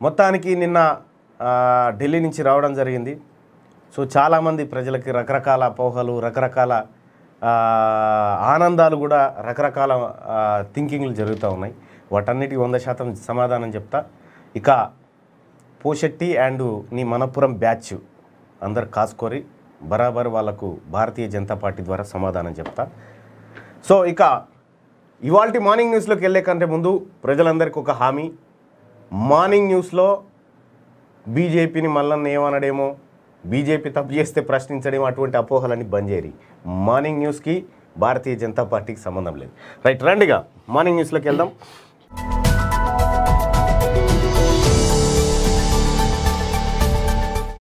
మొత్తానికి నిన్న ఆ, ఢిల్లీ నుంచి రావడం జరిగింది సో చాలామంది ప్రజలకి రకరకాల అపోహలు రకరకాల ఆ, ఆనందాలు కూడా రకరకాల ఆ, థింకింగ్లు జరుగుతూ ఉన్నాయి వాటన్నిటికీ వంద శాతం సమాధానం చెప్తా ఇక పోషెట్టి అండ్ నీ మనపురం బ్యాచ్ అందరు కాసుకొని బరాబర్ వాళ్ళకు భారతీయ జనతా పార్టీ ద్వారా సమాధానం చెప్తా సో ఇక ఇవాల్టి మార్నింగ్ న్యూస్లోకి వెళ్ళే కంటే ముందు ప్రజలందరికీ ఒక హామీ మార్నింగ్ న్యూస్లో బీజేపీని మల్లన్న ఏమనడేమో బీజేపీ తప్పు చేస్తే ప్రశ్నించడం అటువంటి అపోహలన్నీ బంద్ చేయరి మార్నింగ్ న్యూస్కి భారతీయ జనతా పార్టీకి సంబంధం లేదు రైట్ రండిగా మార్నింగ్ న్యూస్లోకి వెళ్దాం